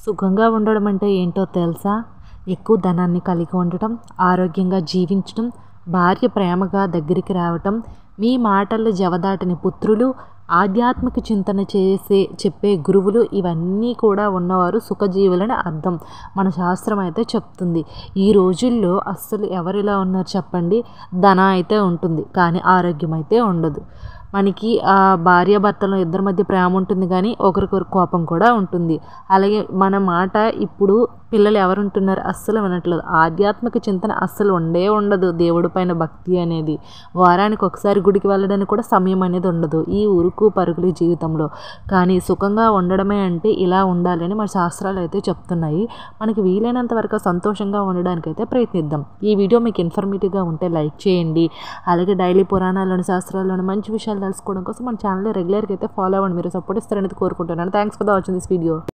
సుఖంగా ఉండడం అంటే ఏంటో తెలుసా ఎక్కువ ధనాన్ని కలిగి ఉండటం ఆరోగ్యంగా జీవించడం భార్య ప్రేమగా దగ్గరికి రావటం మీ మాటల్లో జవదాటని పుత్రులు ఆధ్యాత్మిక చింతన చేసే చెప్పే గురువులు ఇవన్నీ కూడా ఉన్నవారు సుఖజీవులని అర్థం మన శాస్త్రం అయితే చెప్తుంది ఈ రోజుల్లో అస్సలు ఎవరిలా ఉన్నారు చెప్పండి ధన అయితే ఉంటుంది కానీ ఆరోగ్యం అయితే ఉండదు మనకి ఆ భార్యాభర్తలు ఇద్దరి మధ్య ప్రేమ ఉంటుంది కానీ ఒకరికొకరు కోపం కూడా ఉంటుంది అలాగే మన మాట ఇప్పుడు పిల్లలు ఎవరు ఉంటున్నారు అస్సలు వినట్లేదు ఆధ్యాత్మిక చింతన అస్సలు ఉండే ఉండదు దేవుడి పైన భక్తి అనేది వారానికి ఒకసారి గుడికి వెళ్ళడానికి కూడా సమయం అనేది ఉండదు ఈ ఉరుకు పరుగుల జీవితంలో కానీ సుఖంగా ఉండడమే అంటే ఇలా ఉండాలని మన శాస్త్రాలు అయితే చెప్తున్నాయి మనకి వీలైనంత వరకు సంతోషంగా ఉండడానికి అయితే ప్రయత్నిద్దాం ఈ వీడియో మీకు ఇన్ఫర్మేటివ్గా ఉంటే లైక్ చేయండి అలాగే డైలీ పురాణాల్లోని శాస్త్రాల్లోని మంచి విషయాలు తెలుసుకోవడం కోసం మన ఛానల్ రెగ్యులర్గా అయితే ఫాలో అవ్వండి మీరు సపోర్ట్ ఇస్తారనేది కోరుకుంటున్నాను thanks for the watching this video